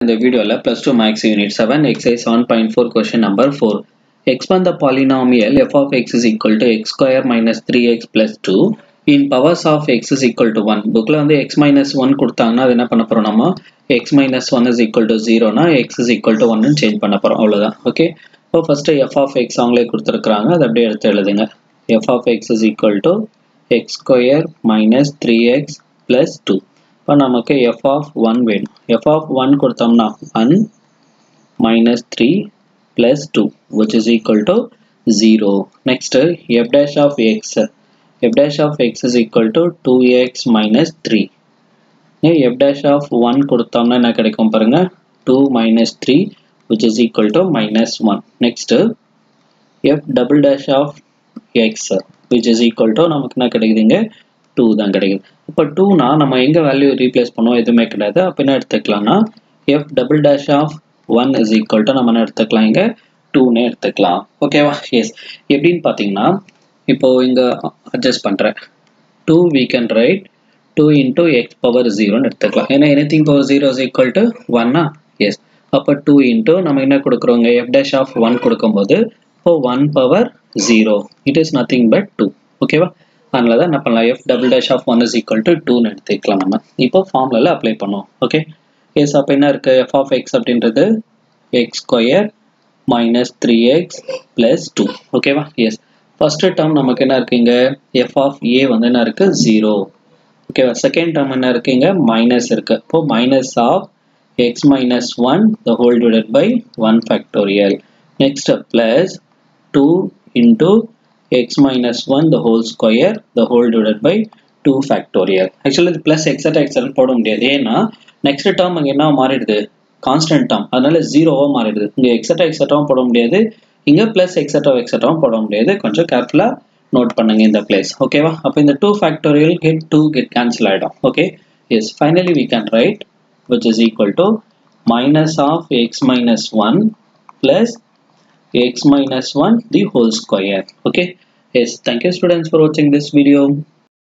இந்த வீடியோவில் plus two maths unit seven exercise seven point four question number four expand the polynomial f of x is equal to x square minus 3x plus 2 in powers of x is equal to 1 புக்கில் வந்து x minus 1 கொடுத்தாங்கன்னா அது என்ன பண்ண போகிறோம் நம்ம x minus 1 is equal to 0 னா x is equal to 1 change பண்ண போகிறோம் அவ்வளோதான் ஓகே இப்போ ஃபஸ்ட்டு f of x அவங்களே கொடுத்துருக்குறாங்க அதை அப்படியே எடுத்து எழுதுங்க f of x is equal to x square minus 3x plus 2 இப்போ நமக்கு f of 1 வேணும் f of 1 கொடுத்தோம்னா 1 minus 3 plus 2 which is equal to 0. Next f dash of x f dash of x is equal to 2x minus 3. f dash of 1 கொடுத்தோம்னா என்ன கிடைக்கும் பாருங்க 2 minus 3 which is equal to minus 1. Next f double dash of x which is equal to நமக்கு என்ன கிடைக்குதுங்க 2 தான் கிடைக்குது இப்போ 2னா நம்ம எங்க வேல்யூ ரீப்ளேஸ் பண்ணுவோம் எதுவுமே கிடையாது அப்போ என்ன எடுத்துக்கலாம்னா f double dash of one is equal to நம்ம என்ன எடுத்துக்கலாம் இங்கே டூன்னு எடுத்துக்கலாம் ஓகேவா எஸ் எப்படின்னு பார்த்தீங்கன்னா இப்போ இங்கே அட்ஜஸ்ட் பண்ணுறேன் two we can write two into x power ஜீரோன்னு எடுத்துக்கலாம் ஏன்னா anything power zero is equal to ஒன்னா எஸ் அப்போ டூ இன்டூ நம்ம என்ன கொடுக்குறோங்க எஃப் டேஷ் ஆஃப் ஒன் கொடுக்கும்போது இப்போ one power zero it is nothing but two ஓகேவா அதனால தான் என்ன பண்ணலாம் f double dash of one is equal to டூன்னு எடுத்துக்கலாம் நம்ம இப்போ ஃபார்ம்ல அப்ளை பண்ணுவோம் ஓகே எஸ் அப்போ என்ன இருக்குது எஃப் ஆஃப் எக்ஸ் அப்படின்றது x square minus three x plus two ஓகேவா எஸ் ஃபஸ்ட்டு டேர்ம் நமக்கு என்ன இருக்குங்க எஃப் ஆஃப் ஏ வந்து என்ன இருக்குது ஜீரோ ஓகேவா செகண்ட் டேர்ம் என்ன இருக்குங்க மைனஸ் இருக்குது இப்போ minus of x minus one the whole divided by one factorial next plus two into x minus one the whole square the whole divided by two factorial actually இது plus extra extra போட முடியாது ஏன்னா next term அங்கே என்ன மாறிடுது constant term அதனால ஜீரோவாக மாறிடுது இங்கே எக்ஸட்ரா எக்ஸட்ராவும் போட முடியாது இங்கே ப்ளஸ் எக்ஸட்ரா எக்ஸட்ராவும் போட முடியாது கொஞ்சம் கேர்ஃபுல்லாக நோட் பண்ணுங்க இந்த பிளேஸ் ஓகேவா அப்போ இந்த two factorial get two get cancel ஆகிடும் okay yes finally we can write which is equal to minus of x minus one plus x minus 1 the whole square okay yes thank you students for watching this video